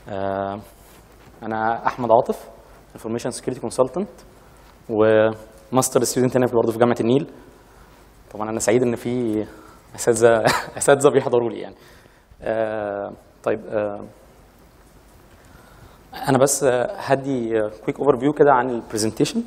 آه، انا احمد عاطف انفورميشن سكيورتي كونسلتنت وماستر ستودنت هنا في برضه في جامعه النيل طبعا انا سعيد ان في اساتذه اساتذه بيحضروا لي يعني آه، طيب آه، انا بس آه، هدي كويك اوفر فيو كده عن البرزنتيشن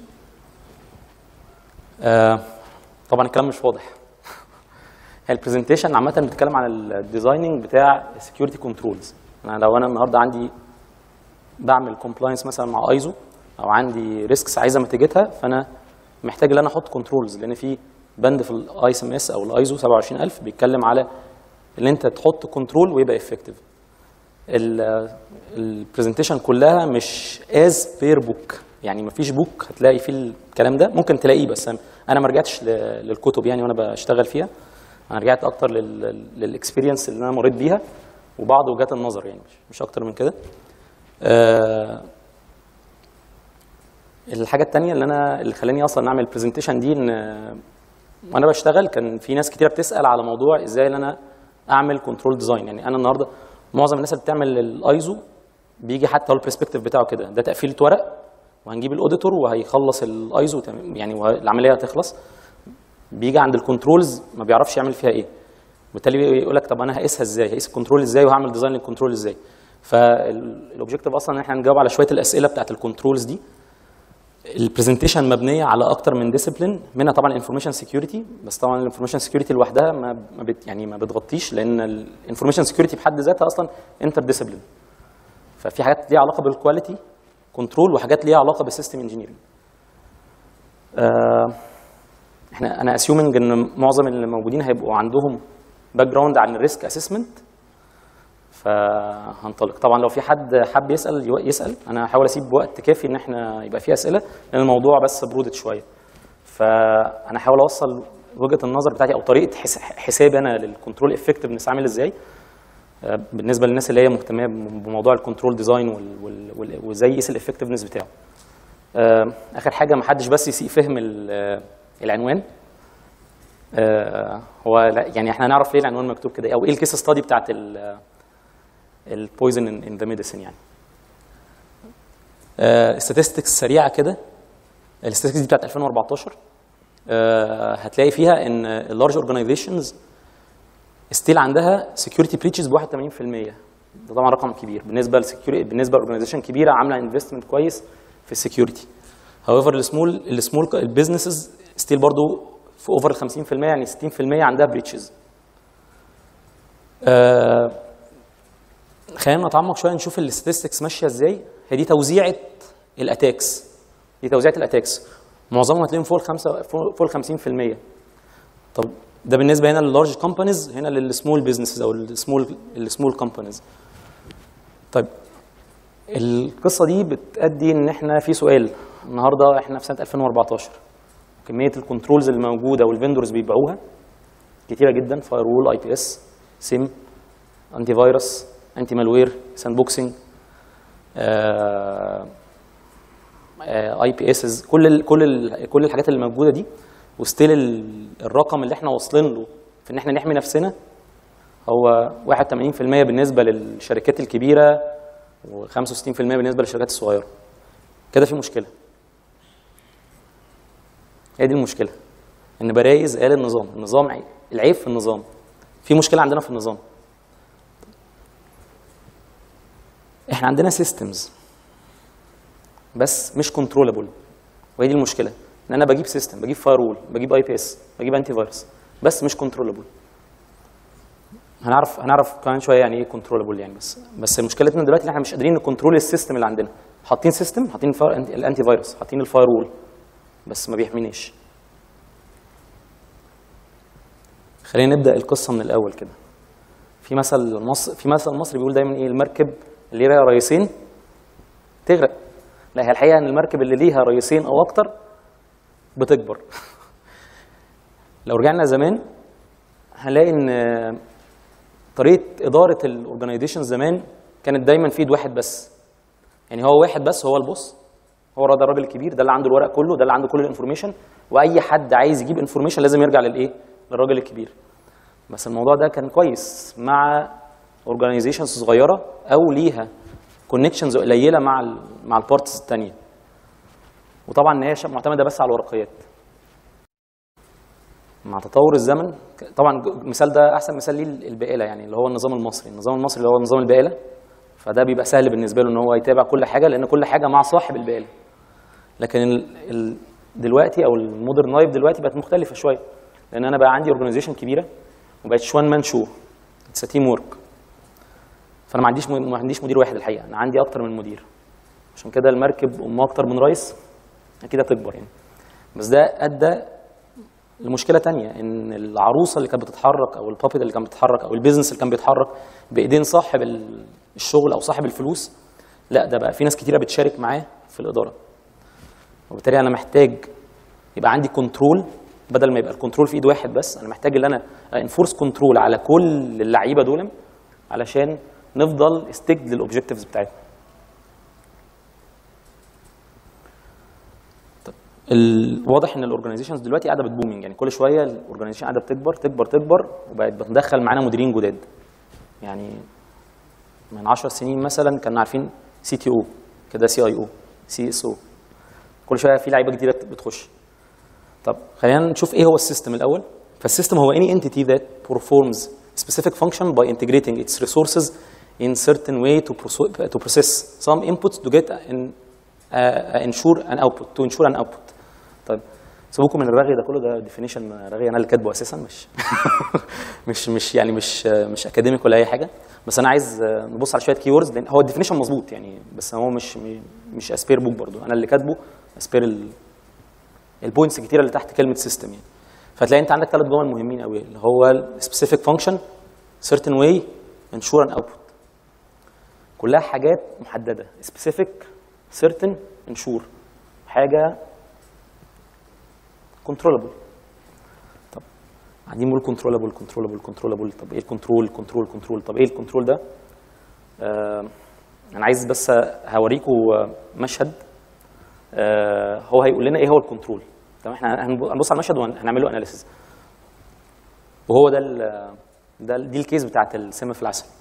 طبعا الكلام مش واضح هي البرزنتيشن عامه بتتكلم عن الديزايننج بتاع السكيورتي كنترولز انا لو انا النهارده عندي بعمل كومبلاينس مثلا مع ايزو او عندي ريسكس عايزه متيجتها فانا محتاج ان انا احط كنترولز لان في بند في الاي اس ام اس او الايزو 27000 بيتكلم على ان انت تحط كنترول ويبقى افكتيف البرزنتيشن كلها مش از بير بوك يعني مفيش بوك هتلاقي فيه الكلام ده ممكن تلاقيه بس انا ما رجعتش ل- للكتب يعني وانا بشتغل فيها انا رجعت اكتر للاكسبيرينس اللي انا مريت بيها وبعض وجهات النظر يعني مش, مش اكتر من كده آه، الحاجه التانية اللي انا اللي خلاني اصلا اعمل البرزنتيشن دي ان آه، وانا بشتغل كان في ناس كتير بتسال على موضوع ازاي ان انا اعمل كنترول ديزاين يعني انا النهارده معظم الناس اللي بتعمل الايزو بيجي حتى هو البرسبكتيف بتاعه كده ده تقفيله ورق وهنجيب الاوديتور وهيخلص الايزو تمام- يعني وه- العمليه هتخلص بيجي عند الكنترولز ما بيعرفش يعمل فيها ايه بالتالي يقول لك طب انا هقيسها ازاي هقيس الكنترول ازاي وهعمل ديزاين للكنترول ازاي فالاوبجيكتيف اصلا ان احنا نجاوب على شويه الاسئله بتاعت الكنترولز دي البرزنتيشن مبنيه على اكتر من ديسيبلين منها طبعا الانفورميشن سكيورتي بس طبعا الانفورميشن سكيورتي لوحدها ما ما بت يعني ما بتغطيش لان الانفورميشن سكيورتي بحد ذاتها اصلا انتر ديسيبلين ففي حاجات ليها علاقه بالكواليتي كنترول وحاجات ليها علاقه بالسيستم انجينيرنج احنا انا اسيومنج ان معظم اللي موجودين هيبقوا عندهم باك جراوند عن الريسك اسسمنت فهنطلق طبعا لو في حد حب يسال يو- يسال انا هحاول اسيب وقت كافي ان احنا يبقى فيه اسئله لان الموضوع بس برودت شويه فانا هحاول اوصل وجهه النظر بتاعتي او طريقه حس- حسابي انا للكنترول افكتفنس عامل ازاي آه، بالنسبه للناس اللي هي مهتمه بموضوع الكنترول ديزاين وال- وال- وال- وازاي يقيس الافكتفنس بتاعه آه، اخر حاجه ما حدش بس يسيء فهم ال- آه، العنوان آه، هو لا يعني احنا هنعرف ليه العنوان مكتوب كده او ايه الكيس ستادي بتاعت البويزن ان ذا ميديسن يعني statistics سريعه كده الستاتستكس دي بتاعت 2014 آه، هتلاقي فيها ان اللارج اورجانيزيشنز ستيل عندها سكيورتي بريتشز ب 81% ده طبعا رقم كبير بالنسبه لسكيورتي بالنسبه لاورجانيزيشن كبيره عامله انفستمنت كويس في السكيورتي هاويفر السمول السمول البيزنسز ستيل برضو في اوفر ال 50% يعني 60% عندها بريتشز آه خلينا نتعمق شويه نشوف الاستاتستكس ماشيه ازاي هي دي توزيعه الاتاكس دي توزيعه الاتاكس معظمهم هتلاقيهم فوق الخمسه فوق ال 50% طب ده بالنسبه هنا للارج كومبانيز هنا للسمول بزنسز او السمول السمول كومبانيز طيب القصه دي بتؤدي ان احنا في سؤال النهارده احنا في سنه 2014 كميه الكنترولز اللي موجوده والفندورز بيبيعوها كتيره جدا فاير وول اي بي اس سيم انتي فيروس انتي مالوير ساند بوكسنج اي بي اس كل ال كل ال كل الحاجات اللي موجوده دي وستيل الرقم اللي احنا واصلين له في ان احنا نحمي نفسنا هو 81% بالنسبه للشركات الكبيره و65% بالنسبه للشركات الصغيره كده في مشكله هي دي المشكله ان برايز قال النظام النظام عيب العيب في النظام في مشكله عندنا في النظام احنا عندنا سيستمز بس مش كنترولابل وهي دي المشكله ان انا بجيب سيستم بجيب فاير وول بجيب اي بي اس بجيب انتي فيروس بس مش كنترولابل هنعرف هنعرف كمان شويه يعني ايه كنترولابل يعني بس بس مشكلتنا دلوقتي ان احنا مش قادرين نكنترول السيستم اللي عندنا حاطين سيستم حاطين الفاير الانتي فيروس حاطين الفاير وول بس ما بيحمينيش خلينا نبدا القصه من الاول كده في مثل مصر في مثل مصري بيقول دايما ايه المركب اللي ليها رئيسين تغرق لا هي الحقيقه ان المركب اللي ليها رئيسين او اكتر بتكبر لو رجعنا زمان هنلاقي ان طريقه اداره الاورجنايزيشن زمان كانت دايما في ايد واحد بس يعني هو واحد بس هو البوس هو ده الراجل الكبير ده اللي عنده الورق كله ده اللي عنده كل الانفورميشن واي حد عايز يجيب انفورميشن لازم يرجع للايه للراجل الكبير بس الموضوع ده كان كويس مع اورجانيزيشنز صغيره او ليها كونكشنز قليله مع ال مع البارتس الثانيه وطبعا ان هي ش- معتمده بس على الورقيات مع تطور الزمن ك- طبعا ج- المثال ده احسن مثال ليه البائله يعني اللي هو النظام المصري النظام المصري اللي هو نظام البائله فده بيبقى سهل بالنسبه له ان هو يتابع كل حاجه لان كل حاجه مع صاحب البائله لكن ال... ال... دلوقتي او المودرن لايف دلوقتي بقت مختلفه شويه لان انا بقى عندي اورجانيزيشن كبيره وبقتش وان مان شو اتس تيم ورك فانا ما عنديش م... ما عنديش مدير واحد الحقيقه انا عندي اكتر من مدير عشان كده المركب امها اكتر من رئيس اكيد هتكبر يعني بس ده ادى لمشكله تانية ان العروسه اللي كانت بتتحرك او البابت اللي كان بيتحرك او البيزنس اللي كان بيتحرك بايدين صاحب ال- الشغل او صاحب الفلوس لا ده بقى في ناس كتيره بتشارك معاه في الاداره وبالتالي انا محتاج يبقى عندي كنترول بدل ما يبقى الكنترول في ايد واحد بس انا محتاج ان انا انفورس كنترول على كل اللعيبه دول علشان نفضل استجد للاوبجكتيفز بتاعتنا الواضح ان الاورجنايزيشنز دلوقتي قاعده بتبومينج يعني كل شويه الاورجنايزيشن قاعده بتكبر تكبر تكبر وبقت بتدخل معانا مديرين جداد يعني من 10 سنين مثلا كنا عارفين سي تي او كده سي اي او سي اس او كل شويه في لعيبه جديده بتخش طب خلينا نشوف ايه هو السيستم الاول فالسيستم هو any entity that performs specific function by integrating its resources in certain way to, proso- to process some inputs to get an, uh, ensure an output to ensure an output طيب سيبوكم من الرغي ده كله ده ديفينيشن رغي انا اللي كاتبه اساسا مش مش مش يعني مش مش اكاديميك ولا اي حاجه بس انا عايز نبص على شويه كي ووردز لان هو الديفينيشن مظبوط يعني بس هو مش مش اسبير بوك برضو انا اللي كاتبه اسبير ال البوينتس الكتيره اللي تحت كلمه سيستم يعني فتلاقي انت عندك ثلاث جمل مهمين قوي اللي هو specific function certain way ensure an output كلها حاجات محدده specific certain ensure حاجه controllable طب قاعدين نقول controllable controllable controllable طب ايه الكنترول كنترول كنترول طب ايه الكنترول ده آه انا عايز بس هوريكم مشهد آه هو هيقول لنا ايه هو الكنترول تمام احنا هنبص على المشهد وهنعمل له اناليسيز وهو ده ال ده ال- دي الكيس بتاعت السم في العسل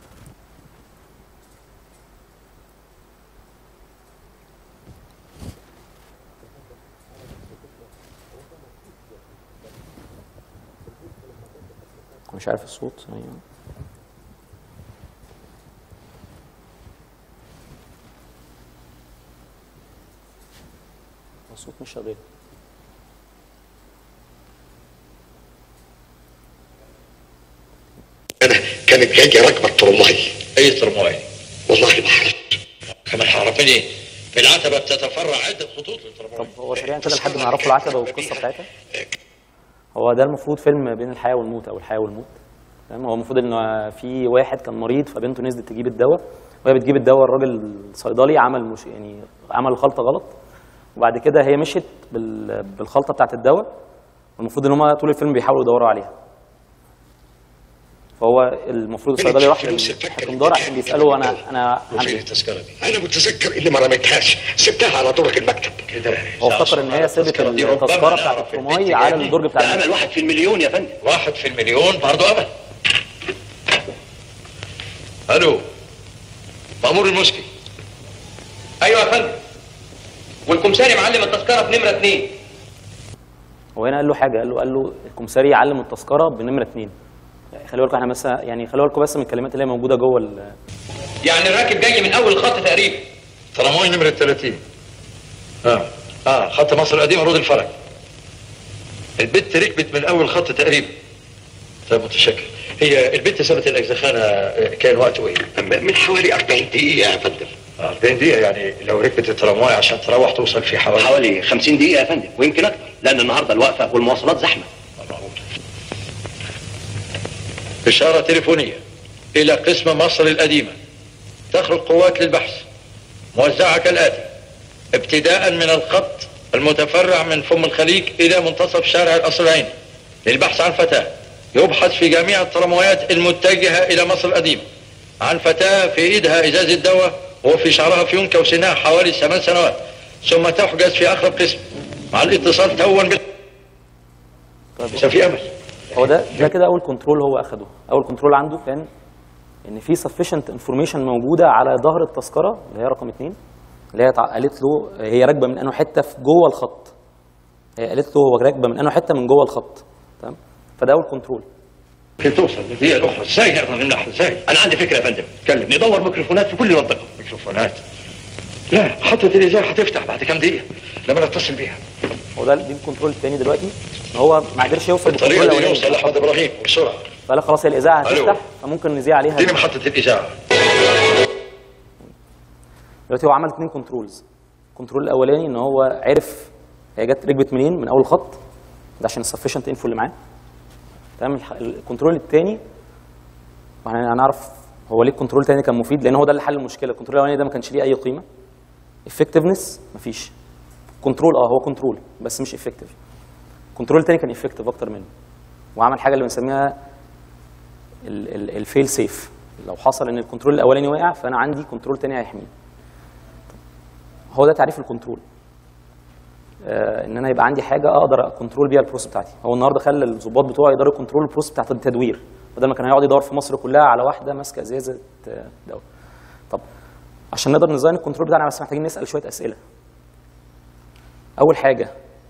مش عارف الصوت ايوه الصوت مش شغال انا كانت جايه راكبه الترماي اي ترماي والله ما عرفت كمان عرفني في العتبه بتتفرع عده خطوط طب للترماي هو سريعا كده لحد ما يعرفوا العتبه والقصه بتاعتها هو ده المفروض فيلم بين الحياه والموت او الحياه والموت تمام هو المفروض ان في واحد كان مريض فبنته نزلت تجيب الدواء وهي بتجيب الدواء الراجل الصيدلي عمل مش يعني عمل خلطه غلط وبعد كده هي مشيت بال- بالخلطه بتاعت الدواء والمفروض ان هم طول الفيلم بيحاولوا يدوروا عليها فهو المفروض الصيدلي راح للحكمدار عشان بيساله انا انا وفين عندي التذكره دي؟ انا متذكر اني ما رميتهاش سبتها على درج المكتب كده هو افتكر ان هي سابت التذكره بتاعت الترماي على الدرج بتاع ده المكتب. امل واحد في المليون يا فندم واحد في المليون برضه امل الو مأمور المسكي ايوه يا فندم والكمساري معلم التذكره بنمره اثنين هو هنا قال له حاجه قال له قال له الكمساري يعلم التذكره بنمره اثنين خلي بالكم احنا بس يعني خلي بالكم بس من الكلمات اللي هي موجوده جوه ال- يعني الراكب جاي من اول الخط تقريبا ترماي نمرة 30 اه اه خط مصر القديم رود الفرج البت ركبت من اول خط تقريبا طيب متشكر هي البت سابت الاجزخانه آه، كان وقته ايه؟ من حوالي 40 دقيقه يا فندم 40 دقيقه يعني لو ركبت الترماي عشان تروح توصل في حوالي حوالي 50 دقيقه يا فندم ويمكن اكتر لان النهارده الوقفه والمواصلات زحمه إشارة تليفونية إلى قسم مصر القديمة تخرج قوات للبحث موزعة كالآتي ابتداء من الخط المتفرع من فم الخليج إلى منتصف شارع القصرين للبحث عن فتاة يبحث في جميع الترمويات المتجهة إلى مصر القديمة عن فتاة في إيدها إزازة دواء وفي شعرها فيونكة وسنها حوالي ثمان سنوات ثم تحجز في أقرب قسم مع الاتصال توا بال طيب إذا في أمل هو ده ده كده اول كنترول هو اخده اول كنترول عنده كان ان في sufficient information موجوده على ظهر التذكره اللي هي رقم اثنين اللي هي تع- قالت له هي راكبه من انه حته في جوه الخط هي قالت له هو راكبه من انه حته من جوه الخط تمام فده اول كنترول كيف توصل للبيئة الأخرى ازاي نقدر نمنعها ازاي؟ انا عندي فكره يا فندم اتكلم ندور ميكروفونات في كل منطقه ميكروفونات لا محطة الإذاعة هتفتح بعد كام دقيقة لما نتصل بيها هو ده دي الكنترول الثاني دلوقتي إن هو ما قدرش يوصل بالكنترول الطريقة دي الاولاني يوصل لأحمد إبراهيم بسرعة فقال لك خلاص هي الاذاعه ألو. هتفتح فممكن نذيع عليها اديني محطة الإذاعة دلوقتي هو عمل اثنين كنترولز الكنترول الاولاني ان هو عرف هي جت ركبت منين من اول خط ده عشان السفشنت انفو اللي معاه تمام الح- الكنترول الثاني واحنا هنعرف هو ليه الكنترول الثاني كان مفيد لان هو ده اللي حل المشكله الكنترول الاولاني ده ما كانش ليه اي قيمه افكتفنس مفيش كنترول اه هو كنترول بس مش افكتيف الكنترول الثاني كان افكتيف اكتر منه وعمل حاجه اللي بنسميها الفيل سيف لو حصل ان الكنترول الاولاني وقع فانا عندي كنترول تاني هيحميه هو ده تعريف الكنترول آه ان انا يبقى عندي حاجه اقدر اكنترول بيها البروسيس بتاعتي هو النهارده خلى الضباط بتوعه يقدروا يكنترول البروسيس بتاعت التدوير بدل ما كان هيقعد يدور في مصر كلها على واحده ماسكه ازازه آه، دواء طب عشان نقدر نزين الكنترول بتاعنا بس محتاجين نسال شويه اسئله اول حاجه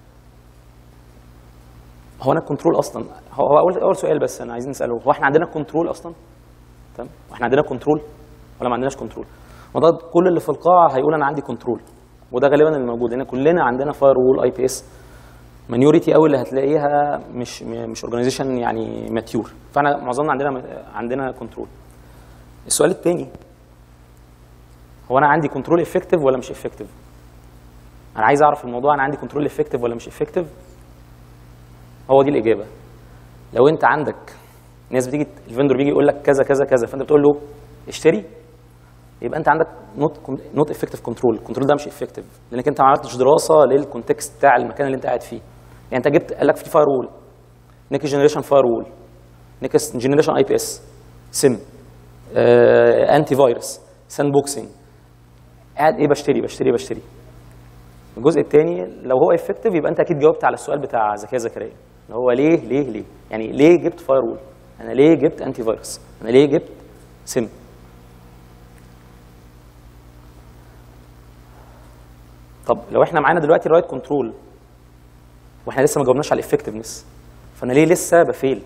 هو انا الكنترول اصلا هو هو اول اول سؤال بس انا عايزين نساله هو احنا عندنا كنترول اصلا تمام واحنا عندنا كنترول ولا ما عندناش كنترول وده كل اللي في القاعه هيقول انا عندي كنترول وده غالبا اللي موجود لان كلنا عندنا فاير وول اي بي اس مانيوريتي قوي اللي هتلاقيها مش مش اورجانيزيشن يعني ماتيور فاحنا معظمنا عندنا عندنا كنترول السؤال الثاني هو انا عندي كنترول افكتيف ولا مش افكتيف انا عايز اعرف الموضوع انا عندي كنترول افكتيف ولا مش افكتيف هو دي الاجابه لو انت عندك ناس بتيجي الفندور بيجي يقول لك كذا كذا كذا فانت بتقول له اشتري يبقى انت عندك نوت نوت افكتيف كنترول الكنترول ده مش افكتيف لانك انت ما عملتش دراسه للكونتكست بتاع المكان اللي انت قاعد فيه يعني انت جبت قال لك في فاير وول نيكست جنريشن فاير وول نيكست جنريشن اي بي اس سم انتي فيروس ساند بوكسنج قاعد ايه بشتري بشتري بشتري الجزء الثاني لو هو افكتيف يبقى انت اكيد جاوبت على السؤال بتاع زكيه زكريا اللي هو ليه ليه ليه يعني ليه جبت فاير وول انا ليه جبت انتي فيروس انا ليه جبت سم طب لو احنا معانا دلوقتي الرايت كنترول واحنا لسه ما جاوبناش على الافكتفنس فانا ليه لسه بفيل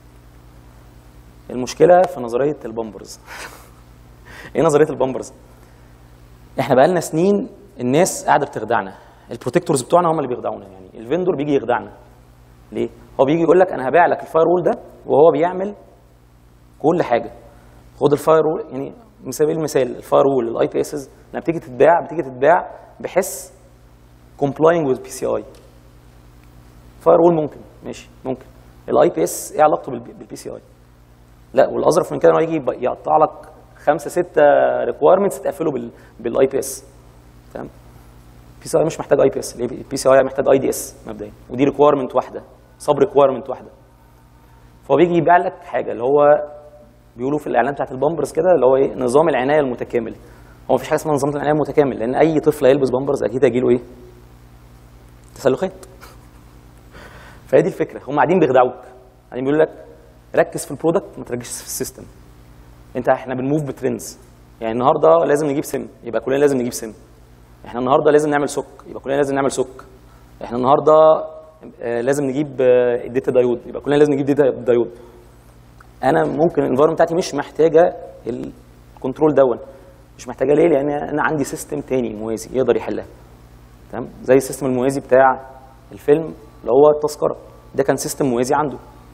المشكله في نظريه البامبرز ايه نظريه البامبرز احنا بقالنا سنين الناس قاعده بتخدعنا البروتكتورز بتوعنا هم اللي بيخدعونا يعني الفندور بيجي يخدعنا ليه هو بيجي يقول لك انا هبيع لك الفاير وول ده وهو بيعمل كل حاجه خد الفاير وول يعني مثال سبيل المثال الفاير وول الاي بي اسز لما بتيجي تتباع بتيجي تتباع بحس complying with بي سي اي فاير وول ممكن ماشي ممكن الاي بي اس ايه علاقته بالبي سي اي لا والاظرف من كده انه يجي يبقى- يقطع لك خمسه سته ريكوايرمنتس تقفله بال بالاي بي اس تمام بي سي اي مش محتاج اي بي اس البي سي اي محتاج اي دي اس مبدئيا ودي ريكوايرمنت واحده سب ريكوايرمنت واحده فهو بيجي يبيع لك حاجه اللي هو بيقولوا في الاعلان بتاعت البامبرز كده اللي هو ايه نظام العنايه المتكامل هو مفيش حاجه اسمها نظام العنايه المتكامل لان اي طفل هيلبس بامبرز اكيد هيجي له ايه تسلخات فهي دي الفكره هم قاعدين بيخدعوك قاعدين بيقولوا لك ركز في البرودكت ما تركزش في السيستم انت احنا بنموف بترندز يعني النهارده لازم نجيب سم يبقى كلنا لازم نجيب سم احنا النهارده لازم نعمل سك يبقى كلنا لازم نعمل سك احنا النهارده آه، لازم نجيب آه، داتا دايود يبقى كلنا لازم نجيب داتا دايود انا ممكن الانفايرمنت بتاعتي مش محتاجه الكنترول دون مش محتاجه ليه لان انا عندي سيستم تاني موازي يقدر يحلها تمام زي السيستم الموازي بتاع الفيلم اللي هو التذكره ده كان سيستم موازي عنده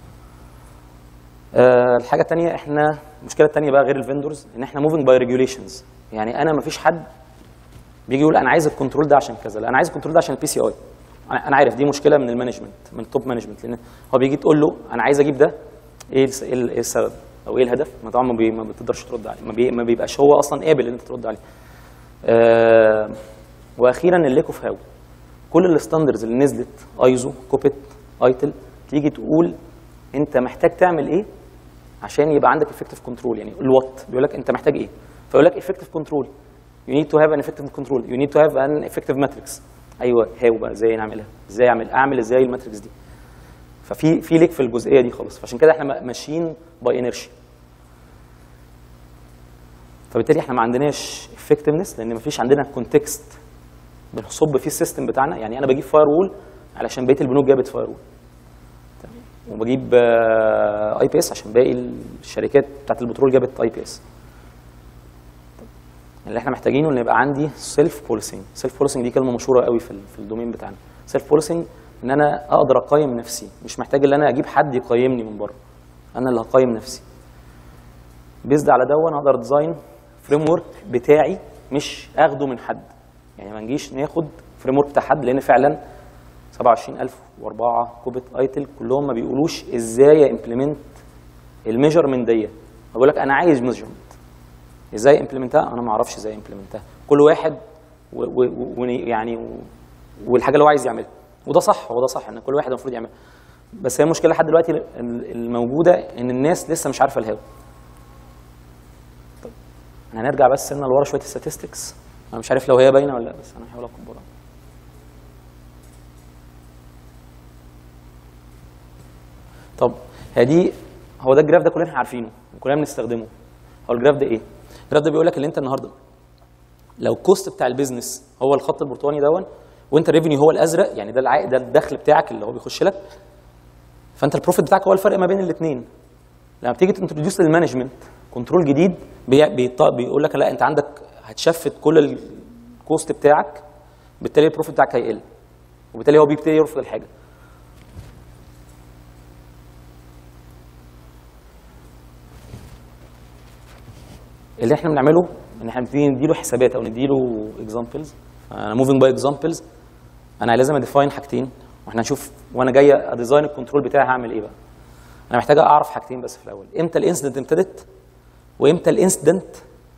آه الحاجه الثانيه احنا المشكله الثانيه بقى غير الفندورز ان احنا موفينج باي ريجوليشنز يعني انا ما فيش حد بيجي يقول انا عايز الكنترول ده عشان كذا لا انا عايز الكنترول ده عشان البي سي اي انا أنا عارف دي مشكله من المانجمنت من التوب مانجمنت لان هو بيجي تقول له انا عايز اجيب ده ايه الس- ايه ال- إيه السبب او ايه الهدف ما طبعا ما, بي ما بتقدرش ترد عليه ما, بي ما بيبقاش هو اصلا قابل ان انت ترد عليه آه واخيرا الليك اوف هاو كل الستاندرز اللي نزلت ايزو كوبيت ايتل تيجي تقول انت محتاج تعمل ايه عشان يبقى عندك افكتيف كنترول يعني الوات بيقول لك انت محتاج ايه فيقول لك افكتيف كنترول you need to have an effective control you need to have an effective matrix ايوه هاو بقى ازاي نعملها ازاي اعمل اعمل ازاي الماتريكس دي ففي في ليك في الجزئيه دي خالص فعشان كده احنا ماشيين باي انرشيا فبالتالي احنا ما عندناش افكتفنس لان ما فيش عندنا كونتكست بنصب فيه السيستم بتاعنا يعني انا بجيب فاير وول علشان بقيه البنوك جابت فاير وول وبجيب اي بي اس عشان باقي الشركات بتاعت البترول جابت اي بي اس اللي احنا محتاجينه ان يبقى عندي سيلف بوليسنج سيلف بوليسنج دي كلمه مشهوره قوي في ال- في الدومين بتاعنا سيلف بوليسنج ان انا اقدر اقيم نفسي مش محتاج ان انا اجيب حد يقيمني من بره انا اللي هقيم نفسي بيزد على ده انا اقدر ديزاين فريم ورك بتاعي مش اخده من حد يعني ما نجيش ناخد فريم ورك بتاع حد لان فعلا 27004 كوبيت ايتل كلهم ما بيقولوش ازاي امبلمنت الميجرمنت دي بقول لك انا عايز ميجرمنت ازاي امبلمنتها انا ما اعرفش ازاي امبلمنتها كل واحد و و و يعني و والحاجه اللي هو عايز يعملها وده صح هو ده صح ان كل واحد المفروض يعملها بس هي المشكله لحد دلوقتي ال- الموجوده ان الناس لسه مش عارفه الهاو طب هنرجع بس سنه لورا شويه statistics انا مش عارف لو هي باينه ولا لا بس انا هحاول اكبرها طب هي دي هو ده الجراف ده كلنا عارفينه وكلنا بنستخدمه هو الجراف ده ايه؟ الجراف ده بيقول لك اللي انت النهارده لو الكوست بتاع البيزنس هو الخط البرتقاني دون وانت الريفينيو هو الازرق يعني ده العائد ده الدخل بتاعك اللي هو بيخش لك فانت البروفيت بتاعك هو الفرق ما بين الاثنين لما بتيجي تنتروديوس للمانجمنت كنترول جديد بي بي بيقول لك لا انت عندك هتشفت كل الكوست بتاعك بالتالي البروفيت بتاعك هيقل وبالتالي هو بيبتدي يرفض الحاجه اللي احنا بنعمله ان احنا بنبتدي نديله حسابات او نديله اكزامبلز انا موفينج باي اكزامبلز انا لازم اديفاين حاجتين واحنا نشوف وانا جاي اديزاين الكنترول بتاعي هعمل ايه بقى انا محتاج اعرف حاجتين بس في الاول امتى الانسيدنت ابتدت وامتى الانسيدنت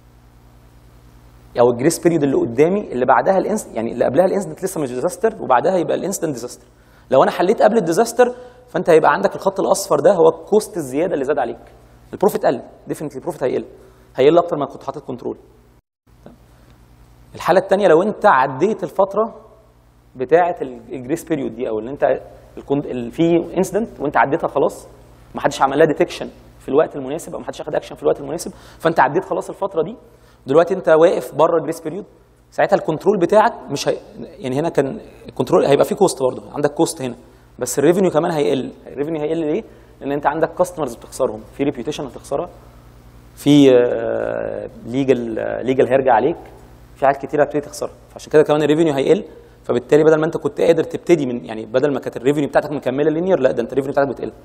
او الجريس بيريود اللي قدامي اللي بعدها الانس يعني اللي قبلها الانسيدنت لسه مش ديزاستر وبعدها يبقى الانسيدنت ديزاستر لو انا حليت قبل الديزاستر فانت هيبقى عندك الخط الاصفر ده هو الكوست الزياده اللي زاد عليك البروفيت قل ديفنتلي البروفيت هيقل هيقل اكتر ما كنت حاطط كنترول الحاله الثانيه لو انت عديت الفتره بتاعه الجريس بيريود دي او اللي انت الكون- ال- في انسيدنت وانت عديتها خلاص ما حدش عمل لها ديتكشن في الوقت المناسب او ما حدش اخد اكشن في الوقت المناسب فانت عديت خلاص الفتره دي دلوقتي انت واقف بره الجريس بيريود ساعتها الكنترول بتاعك مش هي... يعني هنا كان الكنترول هيبقى فيه كوست برضه عندك كوست هنا بس الريفينيو كمان هيقل الريفينيو هيقل ليه؟ لان انت عندك كاستمرز بتخسرهم في ريبيوتيشن هتخسرها في ليجل ليجل هيرجع عليك في حاجات كتيره هتبتدي تخسرها فعشان كده كمان الريفينيو هيقل فبالتالي بدل ما انت كنت قادر تبتدي من يعني بدل ما كانت الريفينيو بتاعتك مكمله لينير لا ده انت الريفينيو بتاعتك بتقل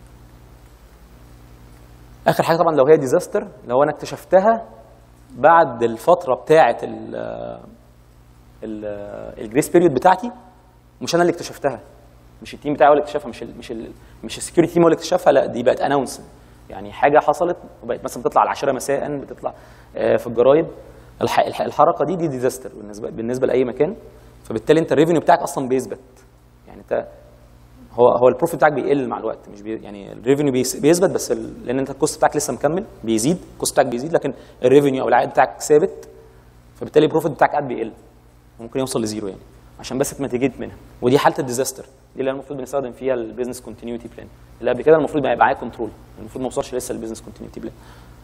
اخر حاجه طبعا لو هي ديزاستر لو انا اكتشفتها بعد الفتره بتاعه ال ال الجريس بيريود بتاعتي مش انا اللي اكتشفتها مش التيم بتاعي هو اللي اكتشفها مش ال مش ال مش السكيورتي تيم هو اللي اكتشفها لا دي بقت اناونس يعني حاجه حصلت وبقت مثلا بتطلع على 10 مساء بتطلع آه، في الجرايد الح- الح- الحركه دي دي ديزاستر بالنسبه بالنسبه لاي مكان فبالتالي انت الريفينيو بتاعك اصلا بيثبت يعني انت هو هو البروفيت بتاعك بيقل مع الوقت مش بي يعني الريفينيو بيس- بيثبت بس ال- لان انت الكوست بتاعك لسه مكمل بيزيد الكوست بتاعك بيزيد لكن الريفينيو او العائد بتاعك ثابت فبالتالي البروفيت بتاعك قاعد بيقل ممكن يوصل لزيرو يعني عشان بس تميتيجيت منها ودي حاله الديزاستر دي اللي المفروض بنستخدم فيها البيزنس كونتينيوتي بلان اللي قبل كده المفروض ما يبقى معايا كنترول المفروض ما اوصلش لسه للبيزنس كونتينيوتي بلان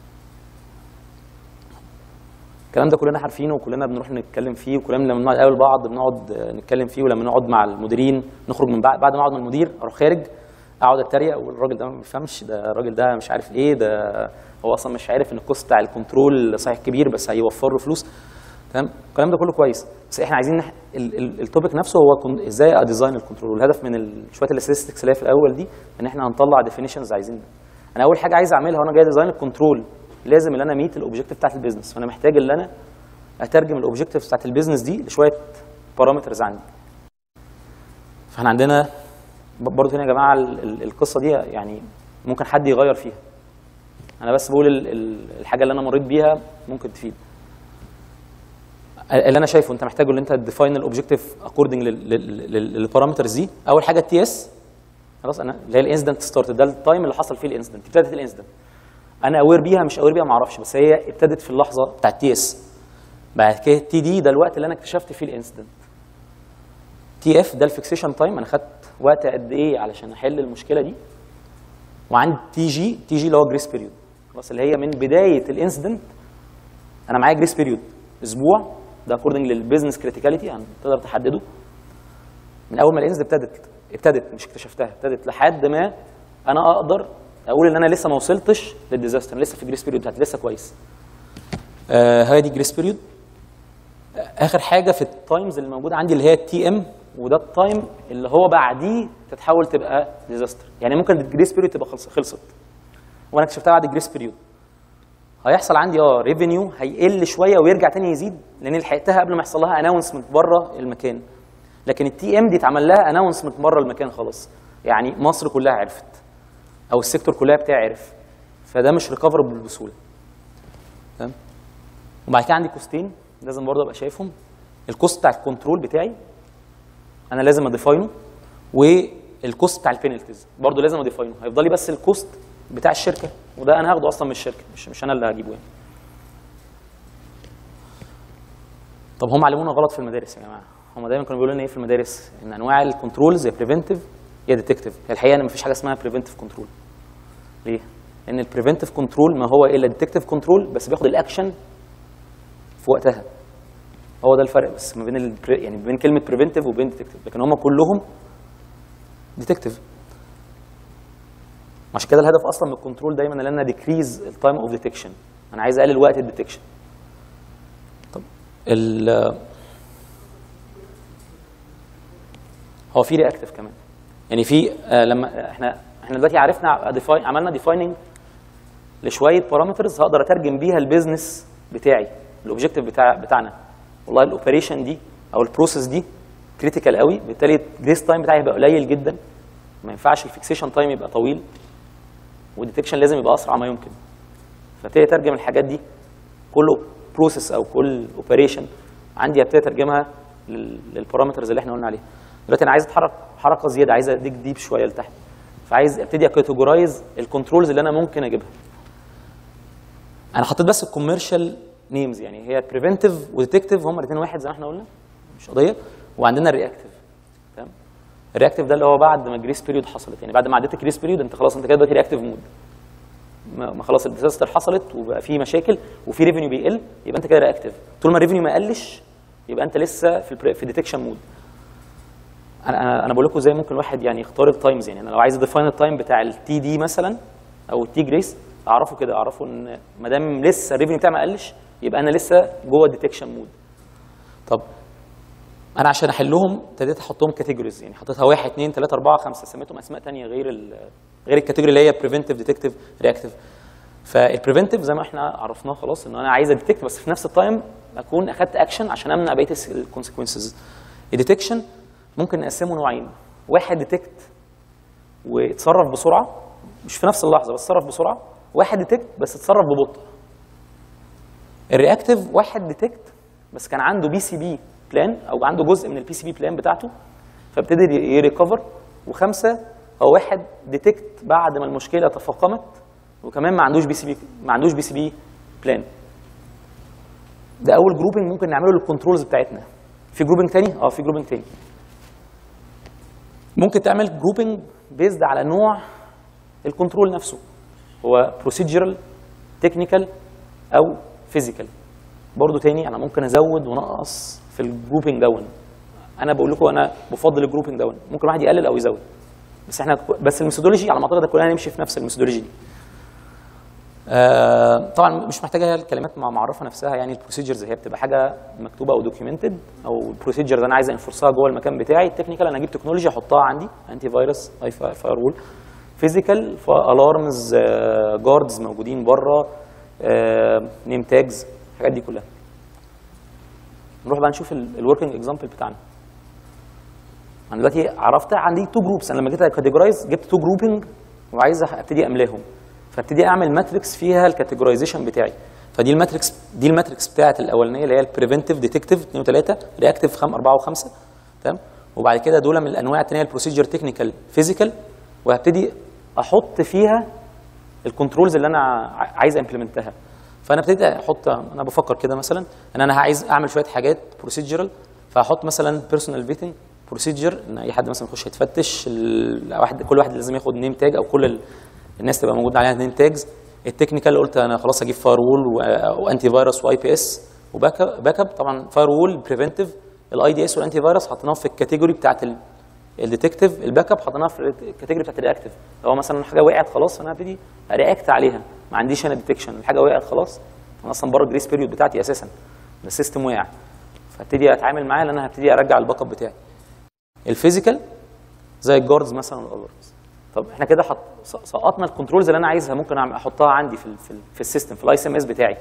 الكلام ده كلنا عارفينه وكلنا بنروح نتكلم فيه وكلنا لما بنقعد نقابل بعض بنقعد آه، نتكلم فيه ولما نقعد مع المديرين نخرج من بعد بعد ما اقعد مع المدير اروح خارج اقعد اتريق والراجل ده ما بيفهمش ده الراجل ده مش عارف ايه ده هو اصلا مش عارف ان الكوست بتاع الكنترول صحيح كبير بس هيوفر له فلوس تمام الكلام ده كله كويس بس احنا عايزين نح... ال- ال- التوبيك نفسه هو كن... ازاي اديزاين الكنترول والهدف من ال... شويه الاستاتستكس اللي هي في الاول دي ان احنا هنطلع ديفينيشنز عايزين انا اول حاجه عايز اعملها وانا جاي ديزاين الكنترول لازم ان انا ميت الاوبجيكتيف بتاعت البيزنس فانا محتاج ان انا اترجم الاوبجيكتيفز بتاعت البيزنس دي لشويه بارامترز عندي فاحنا عندنا ب- برضه هنا يا جماعه ال- ال- القصه دي يعني ممكن حد يغير فيها انا بس بقول ال- ال- الحاجه اللي انا مريت بيها ممكن تفيد اللي انا شايفه انت محتاجه ان انت تديفاين الاوبجيكتيف اكوردنج للبارامترز دي اول حاجه التي اس خلاص انا اللي هي الانسيدنت ستارت ده التايم اللي حصل فيه الانسيدنت ابتدت الانسيدنت انا اوير بيها مش اوير بيها ما اعرفش بس هي ابتدت في اللحظه بتاعت تي اس بعد كده تي دي ده الوقت اللي انا اكتشفت فيه الانسيدنت تي اف ده الفيكسيشن تايم انا خدت وقت قد ايه علشان احل المشكله دي وعندي تي جي تي جي اللي هو جريس بيريود خلاص اللي هي من بدايه الانسيدنت انا معايا جريس بيريود اسبوع ده اكوردنج للبيزنس كريتيكاليتي يعني تقدر تحدده من اول ما الانسد ابتدت ابتدت مش اكتشفتها ابتدت لحد ما انا اقدر اقول ان انا لسه ما وصلتش للديزاستر انا لسه في الجريس بيريود بتاعتي لسه كويس آه هي دي جريس بيريود اخر حاجه في التايمز اللي موجوده عندي اللي هي التي ام وده التايم اللي هو بعديه تتحول تبقى ديزاستر يعني ممكن الجريس بيريود تبقى خلص- خلصت وانا اكتشفتها بعد الجريس بيريود هيحصل عندي اه ريفينيو هيقل شويه ويرجع تاني يزيد لان لحقتها قبل ما يحصل لها اناونسمنت بره المكان لكن التي ام دي اتعمل لها اناونسمنت بره المكان خلاص يعني مصر كلها عرفت او السيكتور كلها بتعرف فده مش ريكفربل بسهوله تمام وبعد كده عندي كوستين لازم برضه ابقى شايفهم الكوست بتاع الكنترول بتاعي انا لازم اديفاينه والكوست بتاع البينالتيز برضه لازم اديفاينه هيفضل لي بس الكوست بتاع الشركه وده انا هاخده اصلا من الشركه مش مش انا اللي هجيبه يعني طب هم علمونا غلط في المدارس يا جماعه هم دايما كانوا بيقولوا لنا ايه في المدارس ان انواع الكنترولز يا بريفنتيف يا ديتكتيف هي الحقيقه ان مفيش حاجه اسمها بريفنتيف كنترول ليه لان البريفنتيف كنترول ما هو الا ديتكتيف كنترول بس بياخد الاكشن في وقتها هو ده الفرق بس ما بين ال يعني ما بين كلمه بريفنتيف وبين ديتكتيف لكن هم كلهم ديتكتيف عشان كده الهدف اصلا من الكنترول دايما ان انا ديكريز التايم اوف ديتكشن انا عايز اقلل وقت الديتكشن طب ال هو في رياكتيف كمان يعني في آه لما احنا احنا دلوقتي عرفنا define- عملنا ديفايننج لشويه بارامترز هقدر اترجم بيها البيزنس بتاعي الاوبجيكتيف بتاع بتاعنا والله الاوبريشن دي او البروسيس دي كريتيكال قوي بالتالي الجريس تايم بتاعي هيبقى قليل جدا ما ينفعش الفيكسيشن تايم يبقى طويل والديتكشن لازم يبقى اسرع ما يمكن فابتدي اترجم الحاجات دي كل بروسيس او كل اوبريشن عندي ابتدي اترجمها لل- للبارامترز اللي احنا قلنا عليها دلوقتي انا عايز اتحرك حركه زياده عايز اديك ديب شويه لتحت فعايز ابتدي اكاتيجورايز الكنترولز اللي انا ممكن اجيبها انا حطيت بس الكوميرشال نيمز يعني هي بريفنتيف وديتكتيف هم الاثنين واحد زي ما احنا قلنا مش قضيه وعندنا الرياكتيف تمام الرياكتيف ده اللي هو بعد ما الجريس بيريود حصلت يعني بعد ما عديت الجريس بيريود انت خلاص انت كده دلوقتي رياكتيف مود ما ما خلاص الديزاستر حصلت وبقى في مشاكل وفي ريفينيو بيقل يبقى انت كده رياكتيف طول ما الريفينيو ما قلش يبقى انت لسه في البري- في ديتكشن مود انا انا انا بقول لكم ازاي ممكن الواحد يعني يختار التايمز يعني انا لو عايز اديفاين التايم بتاع التي دي مثلا او التي جريس اعرفه كده اعرفه ان ما دام لسه الريفينيو بتاعي ما قلش يبقى انا لسه جوه الديتكشن مود طب انا عشان احلهم ابتديت احطهم كاتيجوريز يعني حطيتها واحد اثنين ثلاثه اربعه خمسه سميتهم اسماء ثانيه غير ال غير الكاتيجوري اللي هي بريفنتيف ديتكتيف رياكتيف فالبريفنتيف زي ما احنا عرفناه خلاص ان انا عايز اديتكت بس في نفس التايم اكون اخدت اكشن عشان امنع بقيه الكونسيكونسز الديتكشن ممكن نقسمه نوعين واحد ديتكت واتصرف بسرعه مش في نفس اللحظه بس اتصرف بسرعه واحد ديتكت بس اتصرف ببطء الرياكتيف واحد ديتكت بس كان عنده بي سي بي بلان او عنده جزء من البي سي بي بلان بتاعته فابتدي يريكفر وخمسه هو واحد ديتكت بعد ما المشكله تفاقمت وكمان ما عندوش بي سي بي ما عندوش بي سي بي بلان ده اول جروبنج ممكن نعمله للكنترولز بتاعتنا في جروبنج تاني اه في جروبنج تاني ممكن تعمل جروبنج بيزد على نوع الكنترول نفسه هو بروسيدجرال تكنيكال او فيزيكال برضو تاني انا ممكن ازود ونقص في الجروبنج دون انا بقول لكم انا بفضل الجروبنج دون ممكن واحد يقلل او يزود بس احنا بس الميثودولوجي على ما اعتقد كلنا هنمشي في نفس الميثودولوجي دي آه طبعا مش محتاجه هي الكلمات مع معرفه نفسها يعني البروسيجرز هي بتبقى حاجه مكتوبه او دوكيومنتد او البروسيجرز انا عايز انفرسها جوه المكان بتاعي التكنيكال انا اجيب تكنولوجيا احطها عندي انتي فيروس اي فاير وول فيزيكال فالارمز جاردز موجودين بره نيم تاجز الحاجات دي كلها نروح بقى نشوف الوركينج اكزامبل بتاعنا انا دلوقتي عرفت عندي تو جروبس انا لما جيت كاتيجورايز جبت تو جروبنج وعايز ابتدي املاهم فابتدي اعمل ماتريكس فيها الكاتيجورايزيشن بتاعي فدي الماتريكس دي الماتريكس بتاعت الاولانيه اللي هي البريفنتيف ديتكتيف 2 و3 رياكتيف 4 و5 تمام وبعد كده دول من الانواع الثانيه البروسيجر تكنيكال فيزيكال وهبتدي احط فيها الكنترولز اللي انا ع- عايز امبلمنتها فانا ابتديت احط انا بفكر كده مثلا ان انا عايز اعمل شويه حاجات بروسيجرال فاحط مثلا بيرسونال فيتنج بروسيجر ان اي حد مثلا يخش يتفتش ال- واحد كل واحد لازم ياخد نيم تاج او كل ال- الناس تبقى موجود عليها نيم تاجز التكنيكال قلت انا خلاص اجيب فاير وول وانتي فيروس واي بي اس وباك باك اب طبعا فاير وول بريفنتيف الاي دي اس والانتي فيروس حطيناهم في الكاتيجوري بتاعت الديتكتيف الباك اب حطيناها في الكاتيجوري بتاعت الرياكتيف لو مثلا حاجه وقعت خلاص فانا هبتدي رياكت عليها ما عنديش انا ديتكشن الحاجه وقعت خلاص انا اصلا بره الجريس بيريود بتاعتي اساسا ده السيستم وقع فابتدي اتعامل معاه لان انا هبتدي ارجع الباك اب بتاعي الفيزيكال زي الجاردز مثلا والالارمز طب احنا كده حط س- سقطنا الكنترولز اللي انا عايزها ممكن أعمل- احطها عندي في ال في, ال في السيستم في الاي سي ام اس بتاعي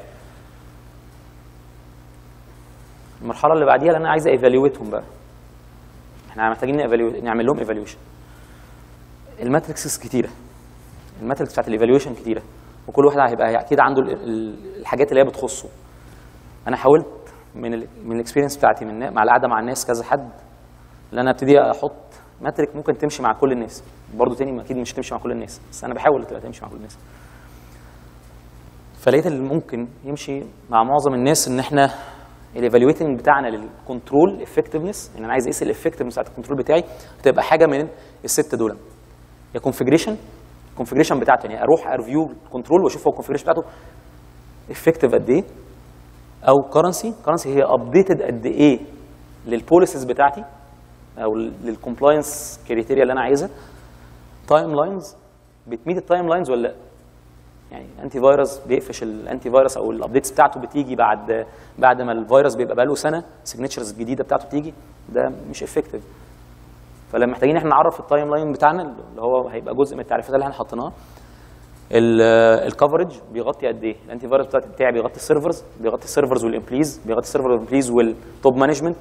المرحله اللي بعديها اللي انا عايز ايفالويتهم بقى احنا محتاجين نيفالويت نعمل لهم ايفالويشن الماتريكسز كتيره الماتريكس بتاعت الايفالويشن كتيره وكل واحد هيبقى اكيد عنده ال- ال- الحاجات اللي هي بتخصه انا حاولت من ال من الاكسبيرينس بتاعتي من مع القعده مع الناس كذا حد ان انا ابتدي احط ماتريك ممكن تمشي مع كل الناس برضه تاني اكيد مش تمشي مع كل الناس بس انا بحاول تبقى تمشي مع كل الناس فلقيت اللي ممكن يمشي مع معظم الناس ان احنا الايفالويتنج بتاعنا للكنترول افكتفنس ان انا عايز اقيس الافكتفنس بتاعت الكنترول بتاعي هتبقى حاجه من الست دول يا كونفجريشن الكونفجريشن بتاعته يعني اروح ارفيو الكنترول واشوف هو الكونفجريشن بتاعته افكتيف قد ايه او كرنسي كرنسي هي ابديتد قد ايه للبوليسز بتاعتي او للكومبلاينس كريتيريا اللي انا عايزها تايم لاينز بتميت التايم لاينز ولا لا يعني انتي فيروس بيقفش الانتي فيروس او الابديتس بتاعته بتيجي بعد بعد ما الفيروس بيبقى بقاله سنه السيجنتشرز الجديده بتاعته بتيجي ده مش افكتيف فلما محتاجين احنا نعرف التايم لاين بتاعنا اللي هو هيبقى جزء من التعريفات اللي احنا حطيناها الكفرج بيغطي قد ايه الانتي فيروس بتاعتي بتاعي بيغطي السيرفرز بيغطي السيرفرز والامبليز بيغطي السيرفر والامبليز والتوب مانجمنت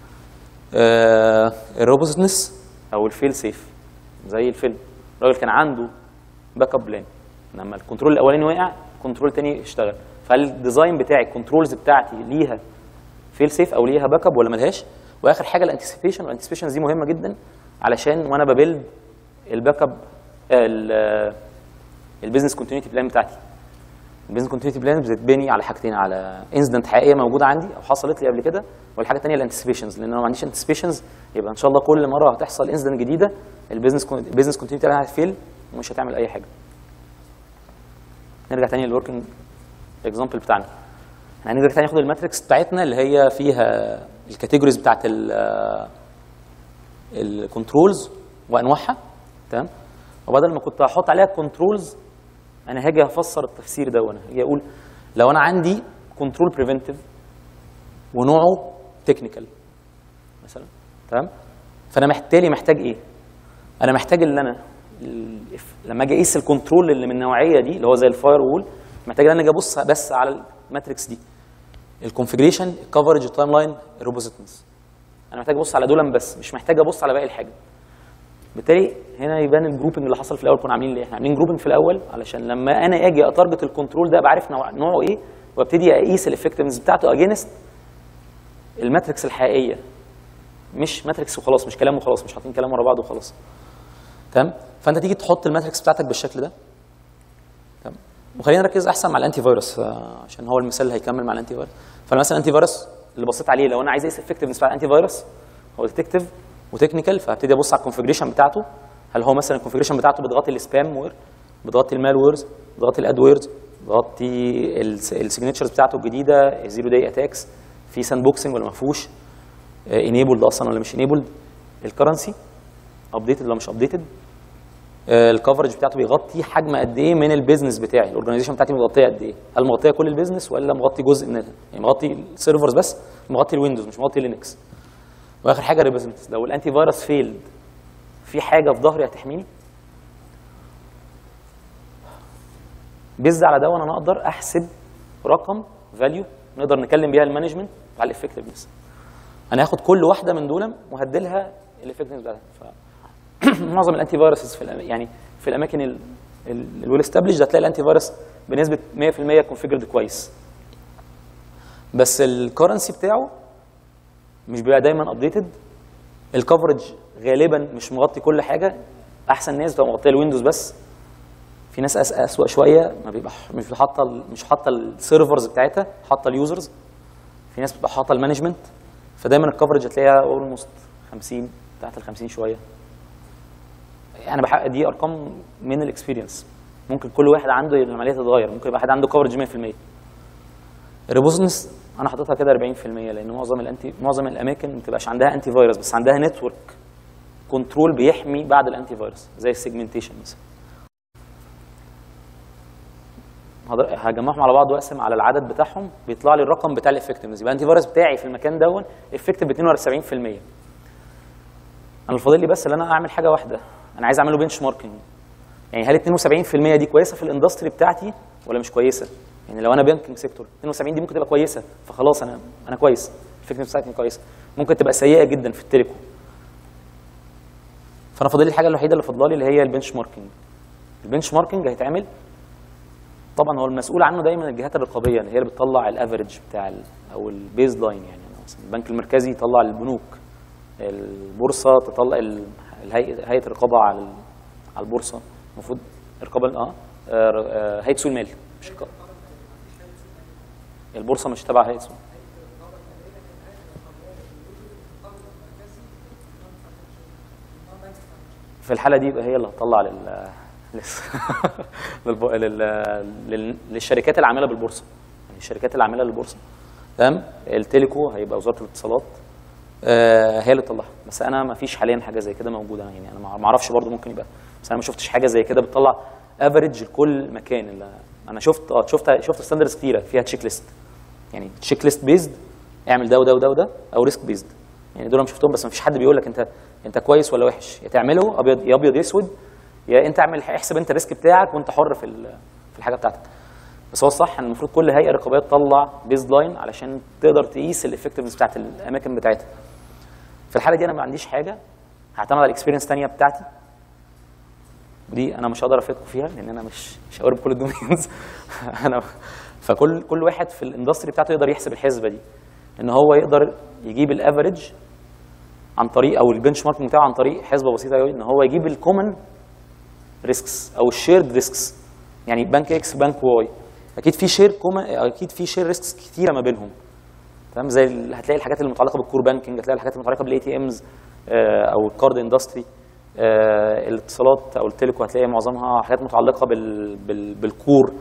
الروبوزنس او الفيل سيف زي الفيلم الراجل كان عنده باك اب بلان لما الكنترول الاولاني وقع كنترول تاني اشتغل فهل الديزاين بتاعي الكنترولز بتاعتي ليها فيل سيف او ليها باك اب ولا ملهاش واخر حاجه الانتسيبيشن والانتسيبيشن دي مهمه جدا علشان وانا ببيلد الباك اب البيزنس كونتينيوتي بلان بتاعتي البيزنس كونتينيوتي بلان بتتبني على حاجتين على انسيدنت حقيقيه موجوده عندي او حصلت لي قبل كده والحاجه الثانيه الانتسيبيشنز لان انا ما عنديش انتسيبيشنز يبقى ان شاء الله كل مره هتحصل انسيدنت جديده البيزنس البيزنس كونتينيوتي بلان هتفيل ومش هتعمل اي حاجه نرجع تاني للوركينج اكزامبل بتاعنا احنا هنرجع تاني ناخد الماتريكس بتاعتنا اللي هي فيها الكاتيجوريز بتاعت الكنترولز وانواعها تمام وبدل ما كنت هحط عليها كنترولز انا هاجي افسر التفسير ده وانا هاجي اقول لو انا عندي كنترول بريفنتيف ونوعه تكنيكال مثلا تمام فانا محتاج محتاج ايه انا محتاج ان انا ال- لما اجي اقيس الكنترول اللي من النوعيه دي اللي هو زي الفاير وول محتاج ان انا اجي ابص بس على الماتريكس دي الكونفجريشن الكفرج التايم لاين الروبوزيتنس انا محتاج ابص على دول بس مش محتاج ابص على باقي الحاجه بالتالي هنا يبان الجروبنج اللي حصل في الاول كنا عاملين ليه احنا عاملين جروبنج في الاول علشان لما انا اجي اتارجت الكنترول ده بعرف نوع نوعه ايه وابتدي اقيس الافكتفنس بتاعته اجينست الماتريكس الحقيقيه مش ماتريكس وخلاص مش كلام وخلاص مش حاطين كلام ورا بعض وخلاص تمام فانت تيجي تحط الماتريكس بتاعتك بالشكل ده تمام وخلينا نركز احسن مع الانتي فيروس آه، عشان هو المثال اللي هيكمل مع الانتي فيروس فمثلا الانتي فيروس اللي بصيت عليه لو انا عايز اقيس الافكتفنس بتاع الانتي فيروس هو ديتكتيف وتكنيكال فهبتدي ابص على الكونفجريشن بتاعته هل هو مثلا الكونفجريشن بتاعته بتغطي السبام وير بتغطي المال ويرز بتغطي الادويرز بتغطي السيجنتشرز بتاعته الجديده الزيرو داي اتاكس في ساند بوكسنج ولا ما فيهوش انيبلد اصلا ولا مش انيبلد الكرنسي ابديتد ولا مش ابديتد الكفرج بتاعته بيغطي حجم قد ايه من البيزنس بتاعي الاورجنايزيشن بتاعتي مغطيه قد ايه هل مغطيه كل البيزنس ولا مغطي جزء منها يعني مغطي السيرفرز بس مغطي الويندوز مش مغطي لينكس واخر حاجه ريبريزنتس لو الانتي فيروس فيلد في حاجه في ظهري هتحميني بيز على ده وانا اقدر احسب رقم فاليو نقدر نكلم بيها المانجمنت على الافكتفنس انا هاخد كل واحده من دول وهديلها الافكتفنس بتاعتها ف معظم الانتي فيروسز في الأم- يعني في الاماكن الويل استابليش هتلاقي الانتي فيروس بنسبه 100% كونفيجرد كويس بس الكرنسي بتاعه مش بيبقى دايما ابديتد الكفرج غالبا مش مغطي كل حاجه احسن ناس بتبقى مغطيه الويندوز بس في ناس أس اسوأ شويه ما بيبقى مش حاطه ال- مش حاطه السيرفرز بتاعتها حاطه اليوزرز في ناس بتبقى حاطه المانجمنت فدايما الكفرج هتلاقيها اولموست 50 تحت ال 50 شويه انا بحقق دي ارقام من الاكسبيرينس ممكن كل واحد عنده العمليه تتغير ممكن يبقى واحد عنده كفرج 100% الريبوزنس انا حاططها كده 40% لان معظم الانتي معظم الاماكن ما بتبقاش عندها انتي فيروس بس عندها نتورك كنترول بيحمي بعد الانتي فيروس زي السيجمنتيشن مثلا هضر- هجمعهم على بعض واقسم على العدد بتاعهم بيطلع لي الرقم بتاع الافكتفنس يبقى الانتي فيروس بتاعي في المكان دون افكتيف ب 72% انا الفاضل لي بس ان انا اعمل حاجه واحده انا عايز اعمله بنش ماركينج يعني هل ال 72% دي كويسه في الاندستري بتاعتي ولا مش كويسه؟ يعني لو انا بانكينج سيكتور 72 دي ممكن تبقى كويسه فخلاص انا انا كويس الفكره بتاعتي كويسه ممكن تبقى سيئه جدا في التليكو فانا فاضل لي الحاجه الوحيده اللي فاضله لي اللي هي البنش ماركينج البنش ماركينج هيتعمل طبعا هو المسؤول عنه دايما الجهات الرقابيه اللي هي اللي بتطلع الافريج بتاع ال او البيز لاين يعني أنا مثلا البنك المركزي يطلع البنوك البورصه تطلع ال- الهيئه هيئه الرقابه على ال- على البورصه المفروض الرقابه اه آه، آه، هيئه سوق المال مش رقابة. البورصه مش تبع هيئه سوق في الحاله دي يبقى هي اللي هتطلع لل لس- للب... لل... لل... للشركات العامله بالبورصه يعني الشركات العامله للبورصه تمام التليكو هيبقى وزاره الاتصالات آه هي اللي تطلعها بس انا ما فيش حاليا حاجه زي كده موجوده يعني انا ما ما اعرفش برضو ممكن يبقى بس انا ما شفتش حاجه زي كده بتطلع افريج لكل مكان اللي انا شفت اه شفت شفت ستاندردز كتيره فيها تشيك ليست يعني تشيك ليست بيزد اعمل ده وده وده وده او ريسك بيزد يعني دول انا شفتهم بس ما فيش حد بيقول لك انت انت كويس ولا وحش يا تعمله ابيض يا ابيض يا اسود يا انت اعمل احسب انت الريسك بتاعك وانت حر في ال- في الحاجه بتاعتك بس هو الصح ان المفروض كل هيئه رقابيه تطلع بيز لاين علشان تقدر تقيس الافكتفنس بتاعت الاماكن بتاعتها في الحاله دي انا ما عنديش حاجه هعتمد على الاكسبيرينس الثانيه بتاعتي دي انا مش هقدر افيدكم فيها لان انا مش مش هقرب كل الدومينز انا فكل كل واحد في الاندستري بتاعته يقدر يحسب الحسبه دي ان هو يقدر يجيب الافريج عن طريق او البنش مارك بتاعه عن طريق حسبه بسيطه قوي ان هو يجيب الكومن ريسكس او الشيرد ريسكس يعني بنك اكس بنك واي اكيد في شير كومن اكيد في شير ريسكس كتيره ما بينهم تمام زي ال- هتلاقي الحاجات اللي متعلقه بالكور بانكينج هتلاقي الحاجات المتعلقه بالاي تي امز او الكارد اندستري الاتصالات او التليكو هتلاقي معظمها حاجات متعلقه بال بال بالكور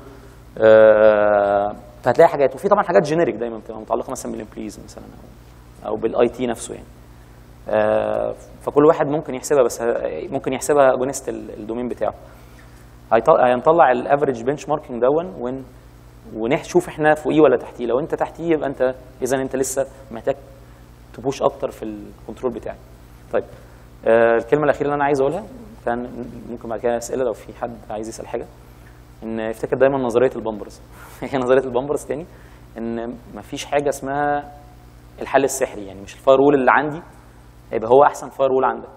آه، فهتلاقي حاجات وفي طبعا حاجات جينيريك دايما بتبقى متعلقه مثلا بالامبليز مثلا او او بالاي تي نفسه يعني آه، فكل واحد ممكن يحسبها بس ه- ممكن يحسبها اجونست الدومين بتاعه هيط- هنطلع الافريج بنش ماركينج دون ون ونشوف احنا فوقيه ولا تحتيه لو انت تحتيه يبقى انت اذا انت لسه محتاج تبوش اكتر في الكنترول بتاعك طيب آه الكلمه الاخيره اللي انا عايز اقولها كان ممكن بعد كده اسئله لو في حد عايز يسال حاجه ان افتكر دايما نظريه البامبرز هي نظريه البامبرز تاني ان مفيش حاجه اسمها الحل السحري يعني مش الفاير وول اللي عندي هيبقى هو احسن فاير وول عندك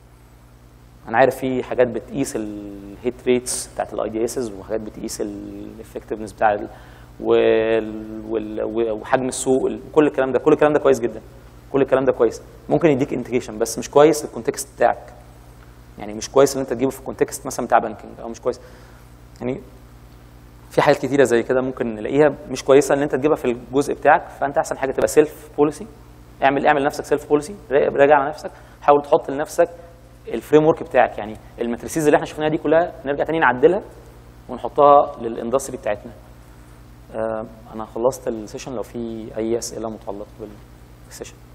انا عارف في حاجات بتقيس الهيت ريتس بتاعت الاي دي اسز وحاجات بتقيس الافكتفنس بتاع ال وال وال وحجم السوق ال- كل الكلام ده كل الكلام ده كويس جدا كل الكلام ده كويس ممكن يديك انديكيشن بس مش كويس الكونتكست بتاعك يعني مش كويس ان انت تجيبه في الكونتكست مثلا بتاع بانكينج او مش كويس يعني في حاجات كتيره زي كده ممكن نلاقيها مش كويسه ان انت تجيبها في الجزء بتاعك فانت احسن حاجه تبقى سيلف بوليسي اعمل اعمل لنفسك سيلف بوليسي راجع على نفسك حاول تحط لنفسك الفريم ورك بتاعك يعني الماتريسيز اللي احنا شفناها دي كلها نرجع تاني نعدلها ونحطها للاندستري بتاعتنا آه، انا خلصت السيشن لو في اي اسئله متعلقه بالسيشن